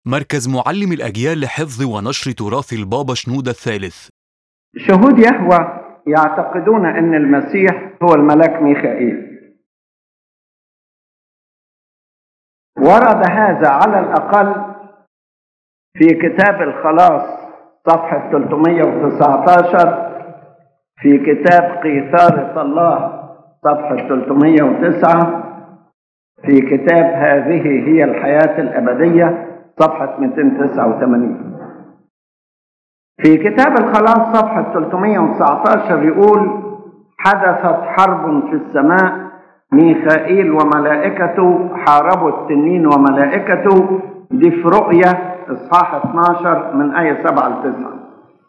مركز معلم الأجيال لحفظ ونشر تراث البابا شنودة الثالث شهود يهوى يعتقدون ان المسيح هو الملاك ميخائيل ورد هذا على الاقل في كتاب الخلاص صفحة 319 في كتاب قيثارة الله صفحة 309 في كتاب هذه هي الحياة الأبدية صفحة 289 في كتاب الخلاص صفحة 319 يقول حدثت حرب في السماء ميخائيل وملائكته حاربوا التنين وملائكته دي في رؤية إصحاح 12 من آية 7 ل 9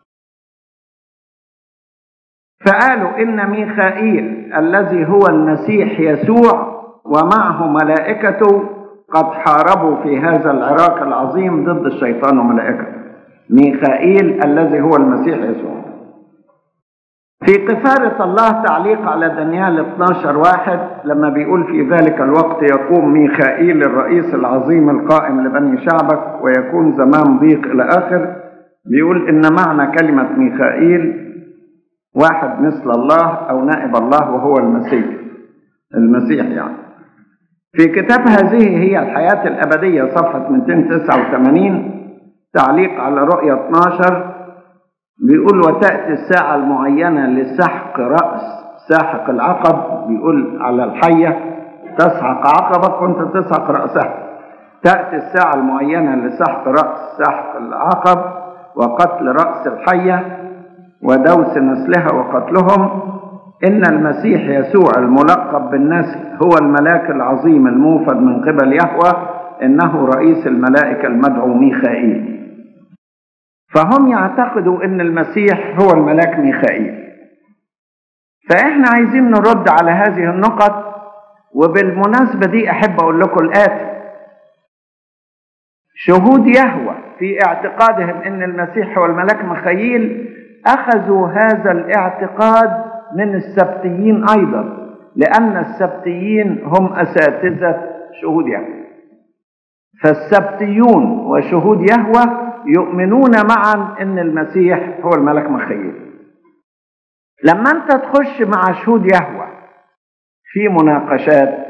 فقالوا إن ميخائيل الذي هو المسيح يسوع ومعه ملائكته قد حاربوا في هذا العراك العظيم ضد الشيطان وملائكته ميخائيل الذي هو المسيح يسوع في قفارة الله تعليق على دانيال 12 واحد لما بيقول في ذلك الوقت يقوم ميخائيل الرئيس العظيم القائم لبني شعبك ويكون زمان ضيق إلى آخر بيقول إن معنى كلمة ميخائيل واحد مثل الله أو نائب الله وهو المسيح المسيح يعني في كتاب هذه هي الحياة الأبدية صفحة 289 تعليق على رؤية 12 بيقول وتأتي الساعة المعينة لسحق رأس ساحق العقب بيقول على الحية تسحق عقبك وانت تسحق رأسها تأتي الساعة المعينة لسحق رأس سحق العقب وقتل رأس الحية ودوس نسلها وقتلهم إن المسيح يسوع الملقب بالنسل هو الملاك العظيم الموفد من قبل يهوه إنه رئيس الملائكة المدعو ميخائيل فهم يعتقدوا ان المسيح هو الملاك ميخائيل فاحنا عايزين نرد على هذه النقط وبالمناسبة دي احب اقول لكم الاتي شهود يهوى في اعتقادهم ان المسيح هو الملاك ميخائيل اخذوا هذا الاعتقاد من السبتيين ايضا لان السبتيين هم اساتذة شهود يهوى فالسبتيون وشهود يهوى يؤمنون معا ان المسيح هو الملك مخيل لما انت تخش مع شهود يهوى في مناقشات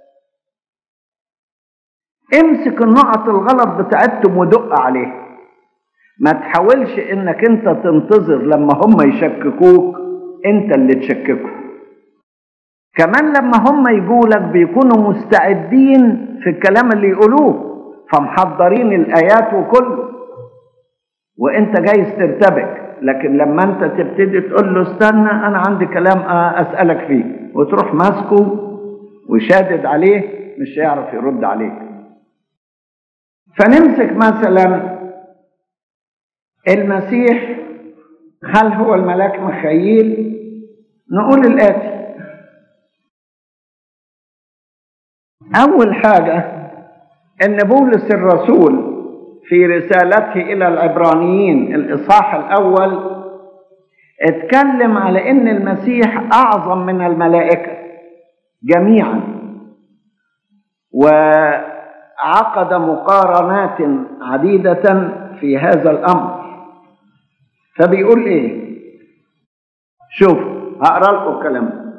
امسك النقط الغلط بتاعتهم ودق عليها ما تحاولش انك انت تنتظر لما هم يشككوك انت اللي تشككهم كمان لما هم يقولك بيكونوا مستعدين في الكلام اللي يقولوه فمحضرين الايات وكله وانت جايز ترتبك لكن لما انت تبتدي تقول له استنى انا عندي كلام اسالك فيه وتروح ماسكه وشادد عليه مش هيعرف يرد عليك فنمسك مثلا المسيح هل هو الملاك مخيل نقول الاتي اول حاجه ان بولس الرسول في رسالته الى العبرانيين الاصحاح الاول اتكلم على ان المسيح اعظم من الملائكه جميعا وعقد مقارنات عديده في هذا الامر فبيقول ايه شوف هقرا لكم الكلام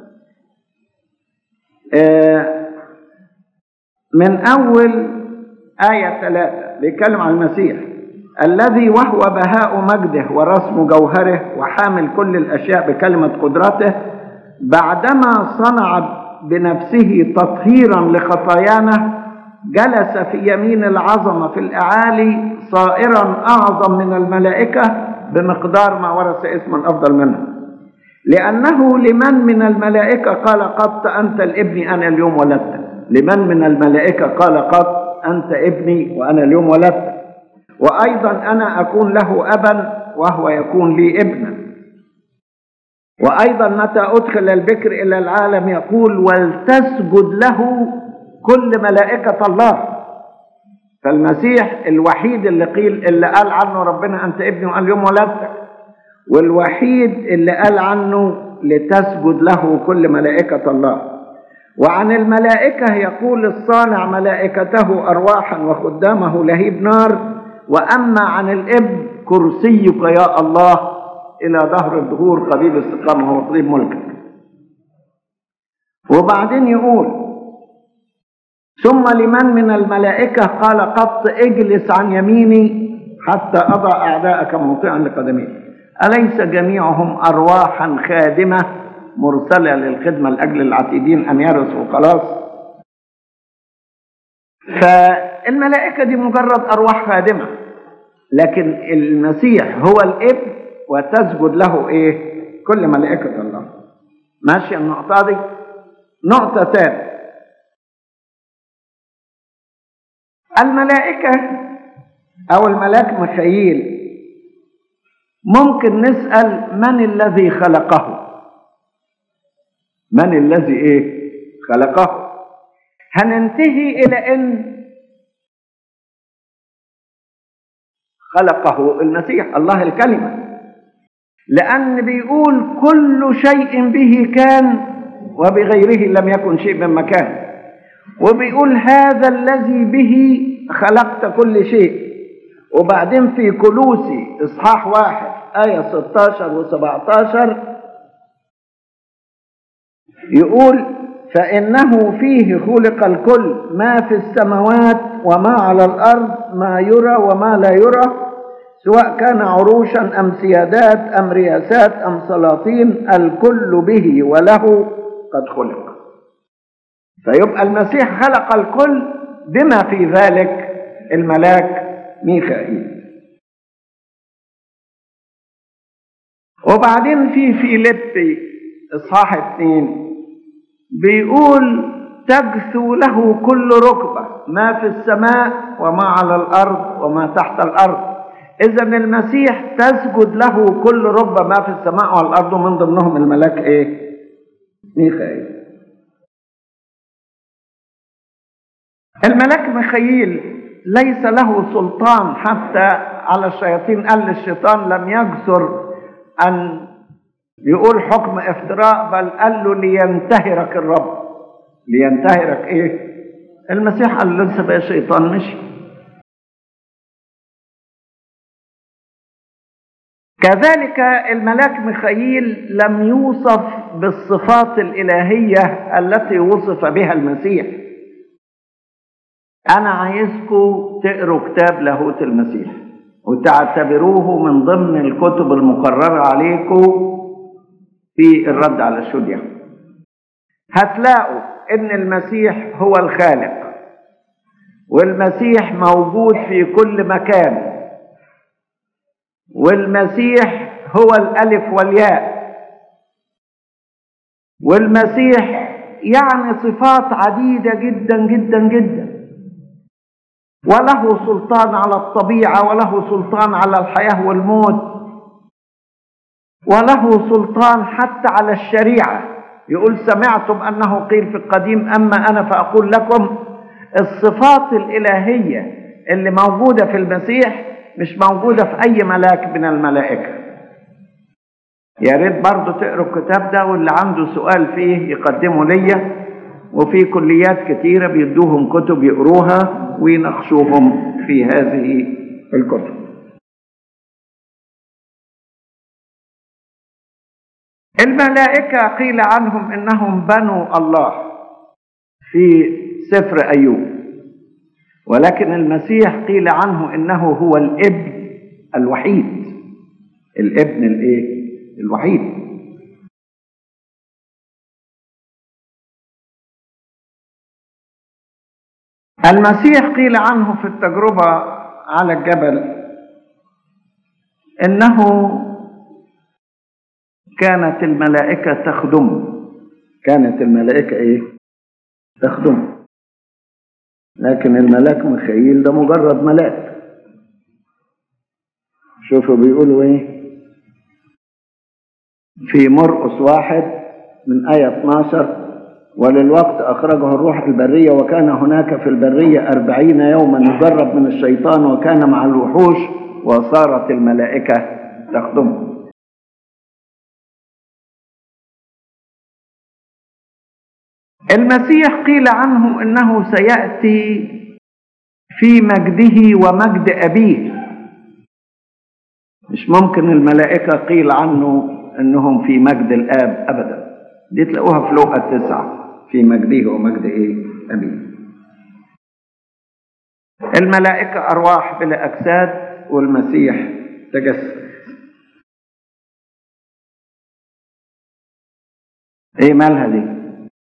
آه من اول آية ثلاثة بيتكلم عن المسيح الذي وهو بهاء مجده ورسم جوهره وحامل كل الأشياء بكلمة قدرته بعدما صنع بنفسه تطهيرا لخطايانا جلس في يمين العظمة في الأعالي صائرا أعظم من الملائكة بمقدار ما ورث اسما أفضل منه لأنه لمن من الملائكة قال قد أنت الابن أنا اليوم ولدتك لمن من الملائكة قال قد أنت ابني وأنا اليوم ولدت وأيضا أنا أكون له أبا وهو يكون لي ابنا وأيضا متى أدخل البكر إلى العالم يقول ولتسجد له كل ملائكة الله فالمسيح الوحيد اللي قيل اللي قال عنه ربنا أنت ابني وأنا اليوم ولدتك والوحيد اللي قال عنه لتسجد له كل ملائكة الله وعن الملائكة يقول الصانع ملائكته أرواحا وخدامه لهيب نار وأما عن الابن كرسيك يا الله إلى ظهر الدهور قضيب استقامة وقضيب ملكك وبعدين يقول ثم لمن من الملائكة قال قط اجلس عن يميني حتى أضع أعداءك موطئا لقدمي أليس جميعهم أرواحا خادمة مرسلة للخدمة لأجل العتيدين أن يرثوا خلاص فالملائكة دي مجرد أرواح خادمة لكن المسيح هو الابن وتسجد له ايه كل ملائكة الله ماشي النقطة دي نقطة تانية الملائكة أو الملاك ميخائيل ممكن نسأل من الذي خلقه من الذي ايه خلقه هننتهي إلى أن خلقه المسيح الله الكلمة لأن بيقول كل شيء به كان وبغيره لم يكن شيء من مكان وبيقول هذا الذي به خلقت كل شيء وبعدين في كلوسي إصحاح واحد آية 16 و 17 يقول فإنه فيه خلق الكل ما في السماوات وما على الأرض ما يرى وما لا يرى سواء كان عروشا أم سيادات أم رياسات أم سلاطين الكل به وله قد خلق فيبقى المسيح خلق الكل بما في ذلك الملاك ميخائيل وبعدين في فيليبي اصحاح اتنين بيقول تجثو له كل ركبة ما في السماء وما على الأرض وما تحت الأرض إذا المسيح تسجد له كل ركبة ما في السماء والأرض ومن ضمنهم الملاك إيه؟ ميخائيل الملاك ميخائيل ليس له سلطان حتى على الشياطين قال الشيطان لم يجسر أن يقول حكم افتراء بل قال له لينتهرك الرب لينتهرك ايه المسيح قال له لسه بقى شيطان مشي كذلك الملاك ميخائيل لم يوصف بالصفات الإلهية التي وصف بها المسيح أنا عايزكم تقروا كتاب لاهوت المسيح وتعتبروه من ضمن الكتب المقررة عليكم في الرد على الشدية هتلاقوا ان المسيح هو الخالق والمسيح موجود في كل مكان والمسيح هو الالف والياء والمسيح يعني صفات عديدة جدا جدا جدا وله سلطان على الطبيعة وله سلطان على الحياة والموت وله سلطان حتى على الشريعة يقول سمعتم أنه قيل في القديم أما أنا فأقول لكم الصفات الإلهية اللي موجودة في المسيح مش موجودة في أي ملاك من الملائكة يا ريت برضه تقروا الكتاب ده واللي عنده سؤال فيه يقدمه ليا وفي كليات كتيرة بيدوهم كتب يقروها ويناقشوهم في هذه الكتب الملائكة قيل عنهم إنهم بنو الله في سفر أيوب ولكن المسيح قيل عنه إنه هو الابن الوحيد الابن الايه الوحيد المسيح قيل عنه في التجربة على الجبل إنه كانت الملائكة تخدمه كانت الملائكة إيه؟ تخدمه لكن الملاك ميخائيل ده مجرد ملاك شوفوا بيقولوا إيه في مرقس واحد من آية 12 وللوقت أخرجه الروح البرية وكان هناك في البرية أربعين يوما يجرب من الشيطان وكان مع الوحوش وصارت الملائكة تخدمه المسيح قيل عنه انه سياتي في مجده ومجد ابيه مش ممكن الملائكة قيل عنه انهم في مجد الاب ابدا دي تلاقوها في لوقا التسعة في مجده ومجد ايه ابيه الملائكة ارواح بلا اجساد والمسيح تجسد ايه مالها دي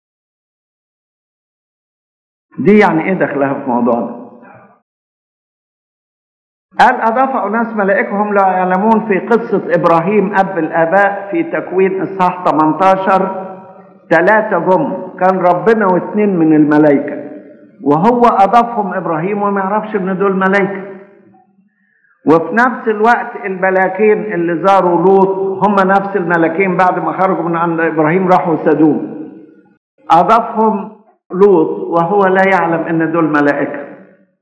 دي يعني ايه دخلها في موضوعنا قال أضاف أناس ملائكهم لا يعلمون في قصة إبراهيم أب الآباء في تكوين إصحاح 18 ثلاثة جم كان ربنا واثنين من الملائكة وهو أضافهم إبراهيم وما يعرفش إن دول ملائكة وفي نفس الوقت الملاكين اللي زاروا لوط هم نفس الملاكين بعد ما خرجوا من عند إبراهيم راحوا سدوم أضافهم لوط وهو لا يعلم إن دول ملائكة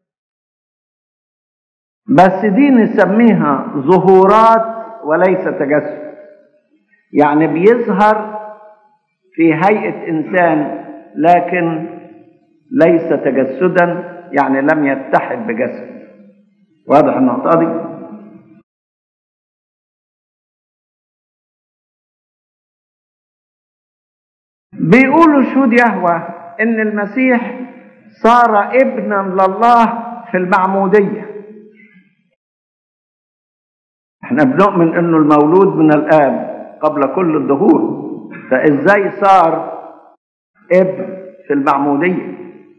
بس دي نسميها ظهورات وليس تجسد يعني بيظهر في هيئة إنسان لكن ليس تجسدا يعني لم يتحد بجسد واضح النقطة دي بيقولوا شهود يهوى إن المسيح صار ابنا لله في المعموديه احنا بنؤمن انه المولود من الاب قبل كل الظهور فازاي صار ابن في المعمودية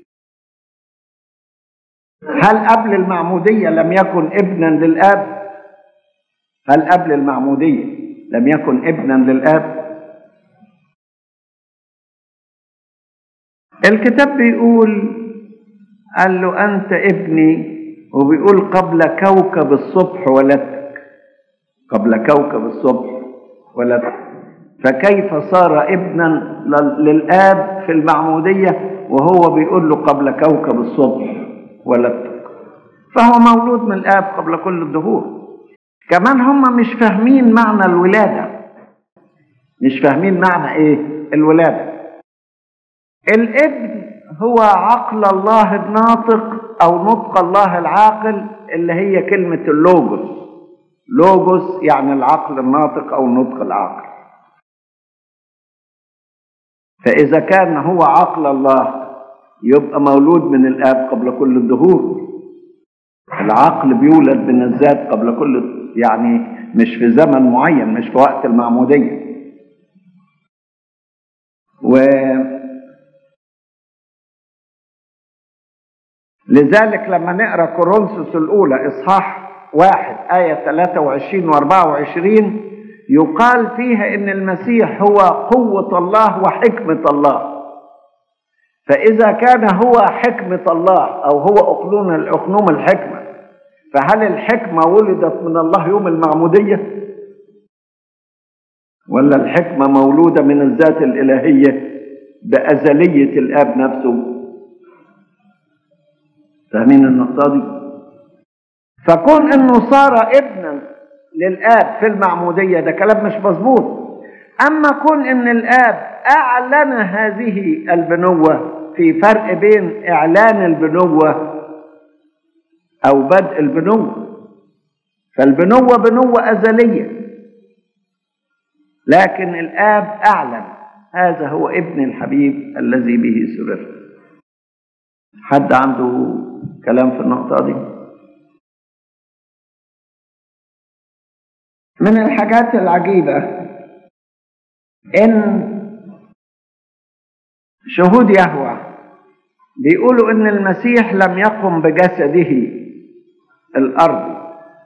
هل قبل المعمودية لم يكن ابنا للاب هل قبل المعمودية لم يكن ابنا للاب الكتاب بيقول قال له انت ابني وبيقول قبل كوكب الصبح ولدت قبل كوكب الصبح ولد فكيف صار ابنا للاب في المعموديه وهو بيقول له قبل كوكب الصبح ولدتك فهو مولود من الاب قبل كل الدهور كمان هم مش فاهمين معنى الولاده مش فاهمين معنى ايه الولاده الابن هو عقل الله الناطق او نطق الله العاقل اللي هي كلمه اللوجوس لوجوس يعني العقل الناطق او النطق العاقل فاذا كان هو عقل الله يبقى مولود من الاب قبل كل الدهور العقل بيولد من الذات قبل كل يعني مش في زمن معين مش في وقت المعموديه و لذلك لما نقرا كورنثوس الاولى اصحاح واحد آية 23 و 24 يقال فيها إن المسيح هو قوة الله وحكمة الله فإذا كان هو حكمة الله أو هو أقلون الأقنوم الحكمة فهل الحكمة ولدت من الله يوم المعمودية؟ ولا الحكمة مولودة من الذات الإلهية بأزلية الآب نفسه؟ فاهمين النقطة دي؟ فكون انه صار ابنا للاب في المعموديه ده كلام مش مظبوط اما كون ان الاب اعلن هذه البنوه في فرق بين اعلان البنوه او بدء البنوه فالبنوه بنوه ازليه لكن الاب اعلن هذا هو ابن الحبيب الذي به سررت حد عنده كلام في النقطه دي من الحاجات العجيبة إن شهود يهوى بيقولوا إن المسيح لم يقم بجسده الأرض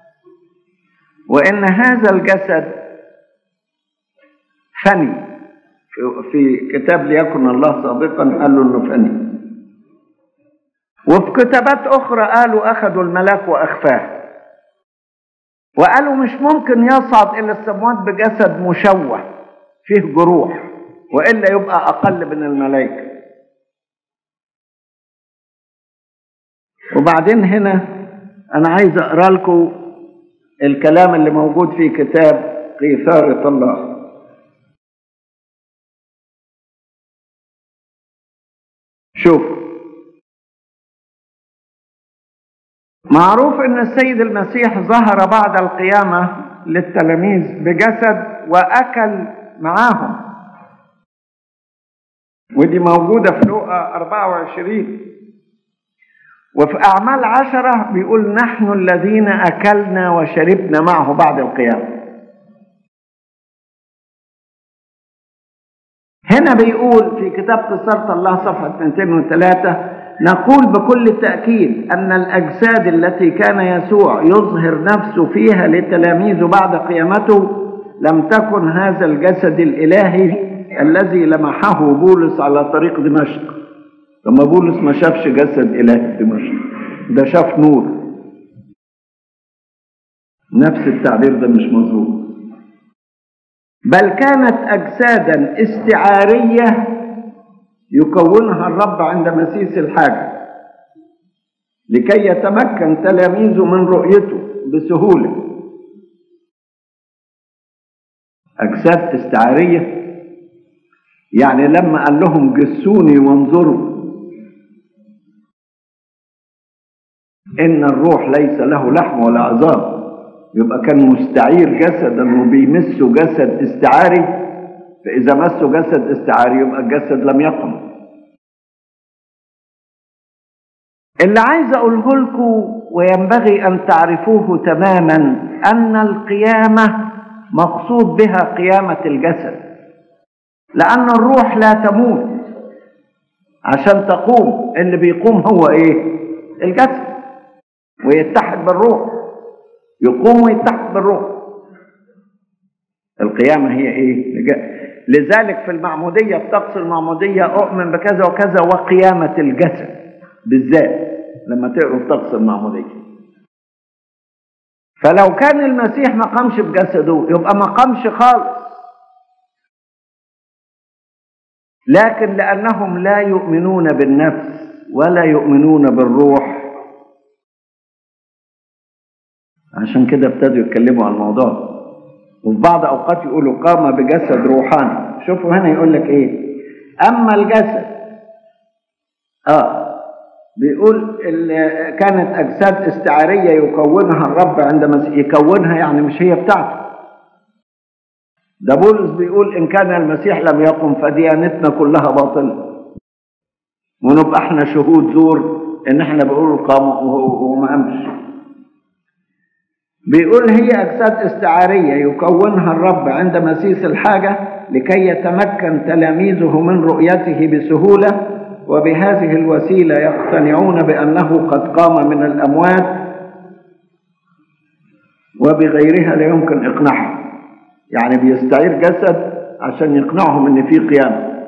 وإن هذا الجسد فني في كتاب ليكن الله سابقا قالوا إنه فني وفي كتابات أخرى قالوا أخذوا الملاك وأخفاه وقالوا مش ممكن يصعد الى السماوات بجسد مشوه فيه جروح والا يبقى اقل من الملائكه وبعدين هنا انا عايز اقرا لكم الكلام اللي موجود في كتاب قيثارة الله شوف معروف ان السيد المسيح ظهر بعد القيامة للتلاميذ بجسد وأكل معاهم ودي موجودة في لوقا 24 وفي أعمال عشرة بيقول نحن الذين أكلنا وشربنا معه بعد القيامة هنا بيقول في كتاب قصرت الله صفحة 203 نقول بكل تأكيد أن الأجساد التي كان يسوع يظهر نفسه فيها لتلاميذه بعد قيامته لم تكن هذا الجسد الإلهي الذي لمحه بولس على طريق دمشق لما بولس ما شافش جسد إلهي في دمشق ده شاف نور نفس التعبير ده مش مظبوط بل كانت أجسادا استعارية يكونها الرب عند مسيس الحاجة لكي يتمكن تلاميذه من رؤيته بسهولة أجساد استعارية يعني لما قال لهم جسوني وانظروا إن الروح ليس له لحم ولا عظام يبقى كان مستعير جسدا وبيمسه جسد استعاري فإذا مسه جسد استعاري يبقى الجسد لم يقم اللي عايز أقوله لكم وينبغي أن تعرفوه تماما أن القيامة مقصود بها قيامة الجسد لأن الروح لا تموت عشان تقوم اللي بيقوم هو إيه؟ الجسد ويتحد بالروح يقوم ويتحد بالروح القيامة هي إيه؟ لذلك في المعمودية في طقس المعمودية أؤمن بكذا وكذا وقيامة الجسد بالذات لما تقروا في طقس المعمودية فلو كان المسيح ما قامش بجسده يبقى ما قامش خالص لكن لأنهم لا يؤمنون بالنفس ولا يؤمنون بالروح عشان كده ابتدوا يتكلموا عن الموضوع وفي بعض أوقات يقولوا قام بجسد روحاني شوفوا هنا يقول لك إيه أما الجسد آه بيقول كانت أجساد استعارية يكونها الرب عندما يكونها يعني مش هي بتاعته ده بولس بيقول إن كان المسيح لم يقم فديانتنا كلها باطلة ونبقى احنا شهود زور إن احنا بنقول قام وما قامش بيقول هي أجساد استعارية يكونها الرب عند مسيس الحاجة لكي يتمكن تلاميذه من رؤيته بسهولة وبهذه الوسيلة يقتنعون بأنه قد قام من الأموات وبغيرها لا يمكن إقناعهم يعني بيستعير جسد عشان يقنعهم إن في قيامة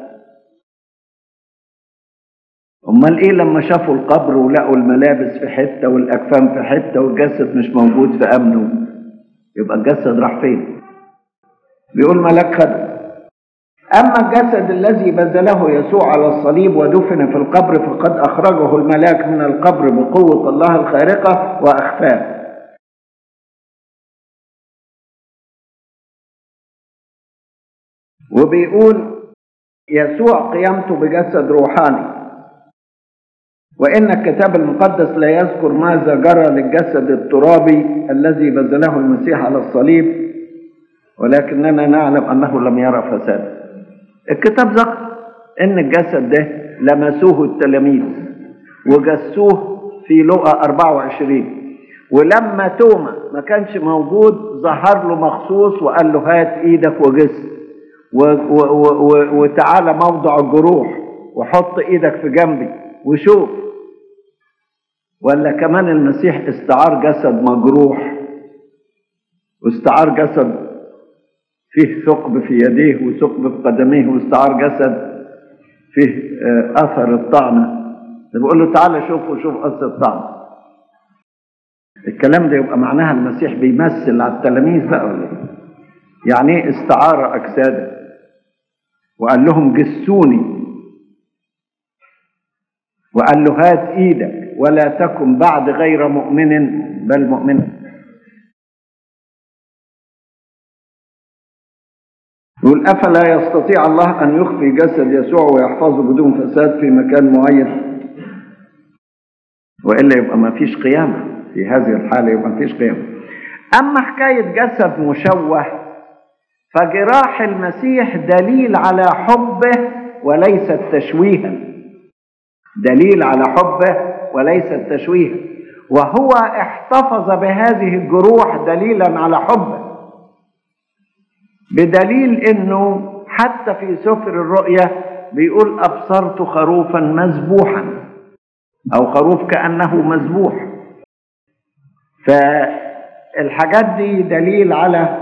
أمال إيه لما شافوا القبر ولقوا الملابس في حتة والأكفان في حتة والجسد مش موجود في أمنه يبقى الجسد راح فين؟ بيقول ملاك خد أما الجسد الذي بذله يسوع على الصليب ودفن في القبر فقد أخرجه الملاك من القبر بقوة الله الخارقة وأخفاه وبيقول يسوع قيامته بجسد روحاني وإن الكتاب المقدس لا يذكر ماذا جرى للجسد الترابي الذي بذله المسيح على الصليب ولكننا نعلم أنه لم يرى فسادا الكتاب ذكر ان الجسد ده لمسوه التلاميذ وجسوه في لقا 24 ولما توما ما كانش موجود ظهر له مخصوص وقال له هات ايدك وجس وتعالى موضع الجروح وحط ايدك في جنبي وشوف ولا كمان المسيح استعار جسد مجروح واستعار جسد فيه ثقب في يديه وثقب في قدميه واستعار جسد فيه اثر الطعنه بيقول له تعالى شوف وشوف اثر الطعنه الكلام ده يبقى معناها المسيح بيمثل على التلاميذ بقى ولا يعني ايه استعار اجساده وقال لهم جسوني وقال له هات ايدك ولا تكن بعد غير مؤمن بل مؤمن يقول أفلا يستطيع الله أن يخفي جسد يسوع ويحفظه بدون فساد في مكان معين وإلا يبقى ما فيش قيامة في هذه الحالة يبقى ما فيش قيامة أما حكاية جسد مشوه فجراح المسيح دليل على حبه وليست تشويها دليل على حبه وليست تشويها وهو احتفظ بهذه الجروح دليلا على حبه بدليل انه حتى في سفر الرؤيا بيقول ابصرت خروفا مذبوحا او خروف كانه مذبوح فالحاجات دي دليل على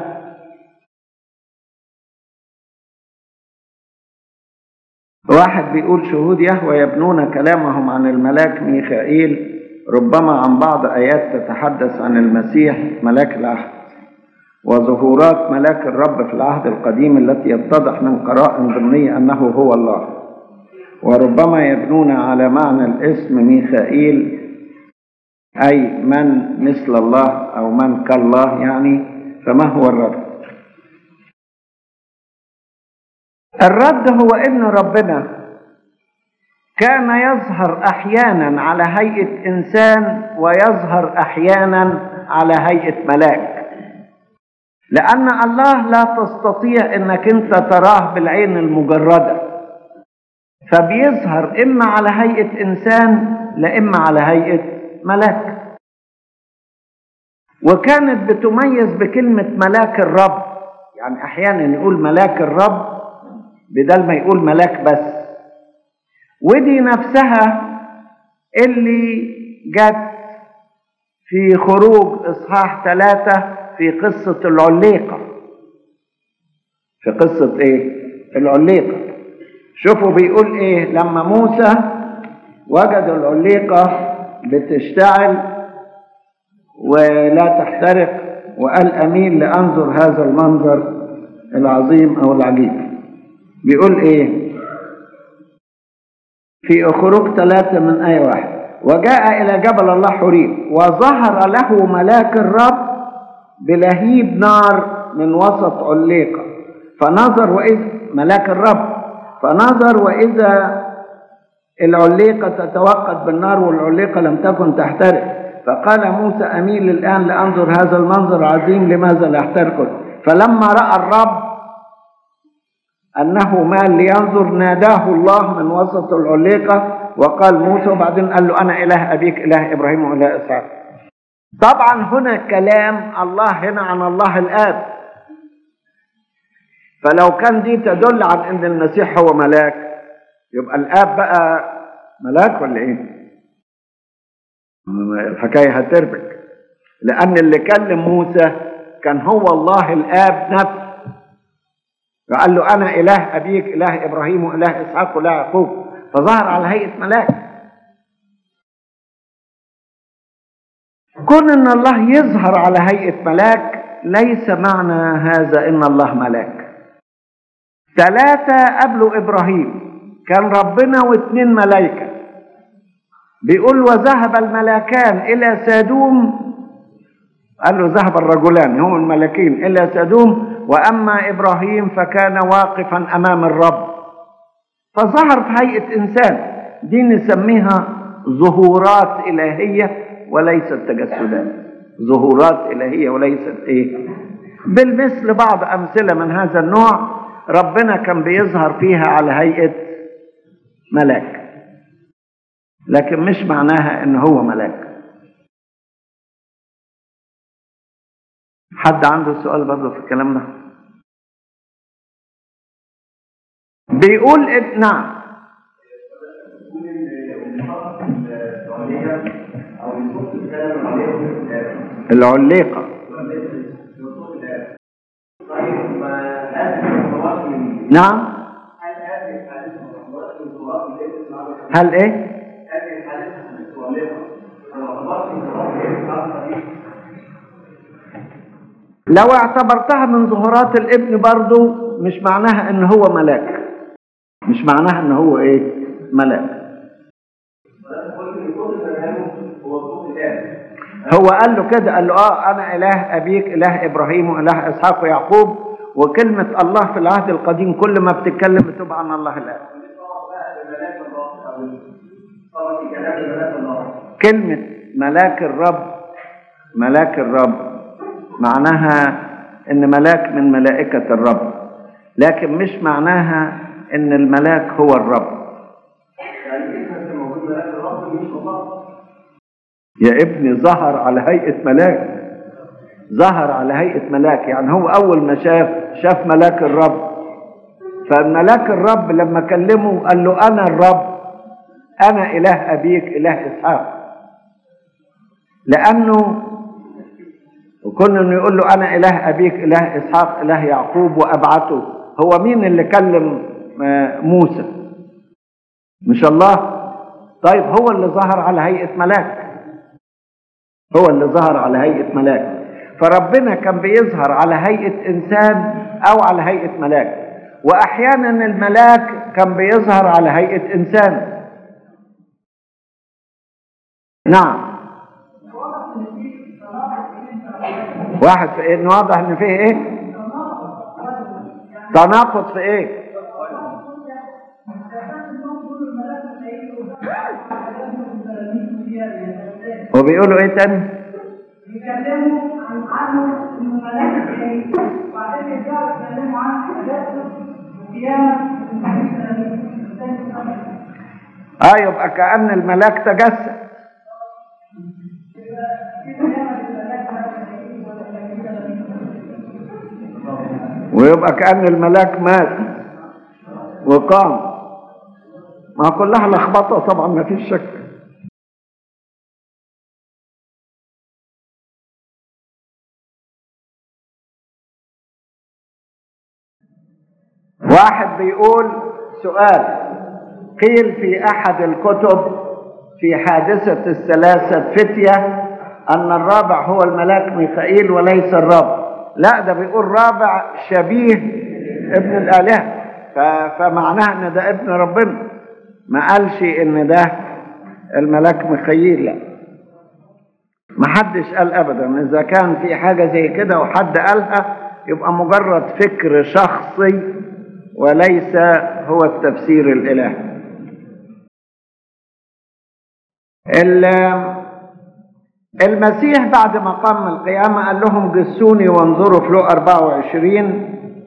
واحد بيقول شهود يهوى يبنون كلامهم عن الملاك ميخائيل ربما عن بعض آيات تتحدث عن المسيح ملاك العهد وظهورات ملاك الرب في العهد القديم التي يتضح من قرائن ضمنية أنه هو الله وربما يبنون على معنى الاسم ميخائيل أي من مثل الله أو من كالله يعني فما هو الرد الرد هو ان ربنا كان يظهر احيانا على هيئه انسان ويظهر احيانا على هيئه ملاك لان الله لا تستطيع انك انت تراه بالعين المجرده فبيظهر اما على هيئه انسان لا اما على هيئه ملاك وكانت بتميز بكلمه ملاك الرب يعني احيانا يقول ملاك الرب بدل ما يقول ملاك بس ودي نفسها اللي جت في خروج اصحاح ثلاثة في قصة العليقة في قصة ايه العليقة شوفوا بيقول ايه لما موسى وجد العليقة بتشتعل ولا تحترق وقال امين لانظر هذا المنظر العظيم او العجيب بيقول ايه في خروج ثلاثة من آية واحد وجاء إلى جبل الله حريم وظهر له ملاك الرب بلهيب نار من وسط عليقة فنظر وإذ ملاك الرب فنظر وإذا العليقة تتوقد بالنار والعليقة لم تكن تحترق فقال موسى أميل الآن لأنظر هذا المنظر العظيم لماذا لا يحترق فلما رأى الرب أنه مال لينظر ناداه الله من وسط العليقة وقال موسى وبعدين قال له أنا إله أبيك إله إبراهيم وإله إسحاق طبعا هنا كلام الله هنا عن الله الآب فلو كان دي تدل عن أن المسيح هو ملاك يبقى الآب بقى ملاك ولا إيه؟ الحكاية هتربك لأن اللي كلم موسى كان هو الله الآب نفسه فقال له انا اله ابيك اله ابراهيم واله اسحاق واله يعقوب فظهر على هيئه ملاك كون ان الله يظهر على هيئه ملاك ليس معنى هذا ان الله ملاك ثلاثه قبلوا ابراهيم كان ربنا واثنين ملائكه بيقول وذهب الملاكان الى سادوم قال له ذهب الرجلان هم الملكين الى سادوم واما ابراهيم فكان واقفا امام الرب فظهر في هيئه انسان دي نسميها ظهورات الهيه وليست تجسدات ظهورات الهيه وليست ايه بالمثل بعض امثله من هذا النوع ربنا كان بيظهر فيها على هيئه ملاك لكن مش معناها ان هو ملاك حد عنده سؤال برضه في الكلام ده بيقول إن نعم العليقة نعم هل ايه لو اعتبرتها من ظهورات الابن برضو مش معناها ان هو ملاك مش معناها ان هو ايه ملاك هو قال له كده قال له اه انا اله ابيك اله ابراهيم واله اسحاق ويعقوب وكلمة الله في العهد القديم كل ما بتتكلم بتبقى عن الله الاب كلمة ملاك الرب ملاك الرب معناها ان ملاك من ملائكة الرب لكن مش معناها ان الملاك هو الرب يا ابني ظهر على هيئة ملاك ظهر على هيئة ملاك يعني هو أول ما شاف شاف ملاك الرب فملاك الرب لما كلمه قال له أنا الرب أنا إله أبيك إله إسحاق لأنه وكون إنه يقول له أنا إله أبيك إله إسحاق إله يعقوب وأبعته هو مين اللي كلم موسى مش الله طيب هو اللي ظهر على هيئة ملاك هو اللي ظهر على هيئة ملاك فربنا كان بيظهر على هيئة إنسان أو على هيئة ملاك وأحيانا الملاك كان بيظهر على هيئة إنسان نعم واحد في إيه واضح إن فيه إيه تناقض في إيه وبيقولوا ايه تاني بيتكلموا عن عنه انه ملاك الخير وبعدين يرجعوا يتكلموا عن حاجاته وقيامه اه يبقى كأن الملاك تجسد ويبقى كأن الملاك مات وقام ما كلها لخبطة طبعا ما فيش شك واحد بيقول سؤال قيل في احد الكتب في حادثة الثلاثة فتية ان الرابع هو الملاك ميخائيل وليس الرب لا ده بيقول رابع شبيه ابن الالهة فمعناها ان ده ابن ربنا ما قالش ان ده الملاك ميخائيل لا ما حدش قال ابدا اذا كان في حاجة زي كده وحد قالها يبقى مجرد فكر شخصي وليس هو التفسير الالهي المسيح بعد ما قام من القيامة قال لهم جسوني وانظروا في لقا 24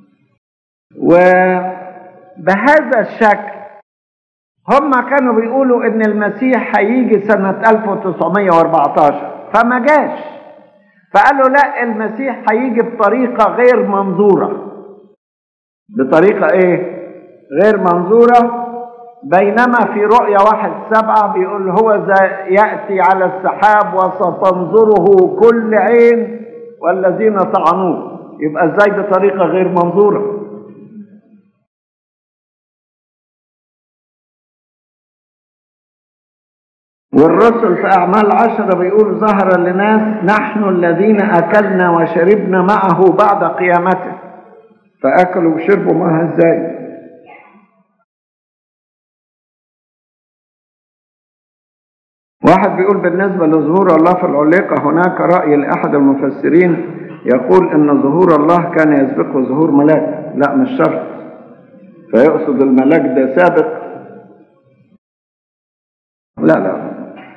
وبهذا الشكل هم كانوا بيقولوا ان المسيح هيجي سنة 1914 فما جاش فقالوا لا المسيح هيجي بطريقة غير منظورة بطريقة ايه غير منظورة بينما في رؤيا واحد سبعة بيقول هو ذا يأتي على السحاب وستنظره كل عين والذين طعنوه يبقى ازاي بطريقة غير منظورة والرسل في أعمال عشرة بيقول ظهر لناس نحن الذين أكلنا وشربنا معه بعد قيامته فأكلوا وشربوا معها ازاي واحد بيقول بالنسبة لظهور الله في العليقة هناك رأي لأحد المفسرين يقول إن ظهور الله كان يسبقه ظهور ملاك لا مش شرط فيقصد الملاك ده سابق لا لا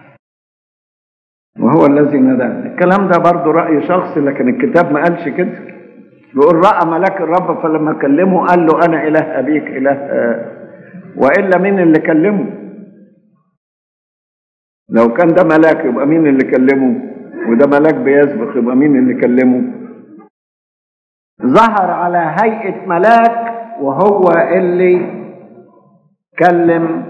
وهو الذي ندى الكلام ده برضه رأي شخصي لكن الكتاب ما قالش كده بيقول رأى ملاك الرب فلما كلمه قال له أنا إله أبيك إله آه وإلا مين اللي كلمه لو كان ده ملاك يبقى مين اللي كلمه وده ملاك بيسبق يبقى مين اللي كلمه ظهر على هيئة ملاك وهو اللي كلم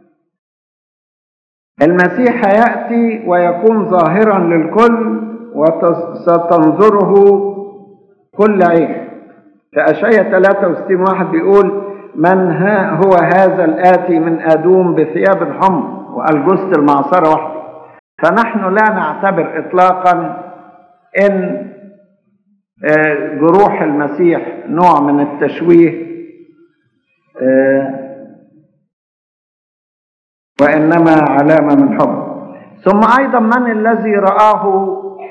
المسيح يأتي ويكون ظاهرا للكل وستنظره كل عين في أشعية 63 واحد بيقول من ها هو هذا الآتي من أدوم بثياب حمر وألجست المعصرة وحده فنحن لا نعتبر إطلاقا إن جروح المسيح نوع من التشويه وإنما علامة من حب ثم أيضا من الذي رآه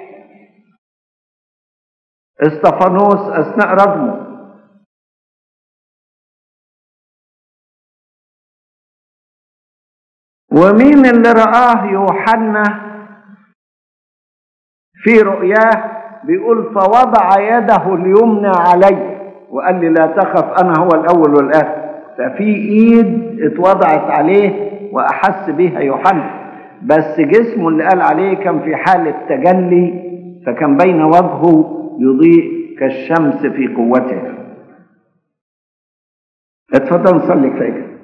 استفانوس أثناء رجمه ومين اللي رآه يوحنا في رؤياه بيقول فوضع يده اليمنى علي وقال لي لا تخف انا هو الاول والاخر ففي ايد اتوضعت عليه واحس بها يوحنا بس جسمه اللي قال عليه كان في حالة تجلي فكان بين وجهه يضيء كالشمس في قوته اتفضل نصلي كفايه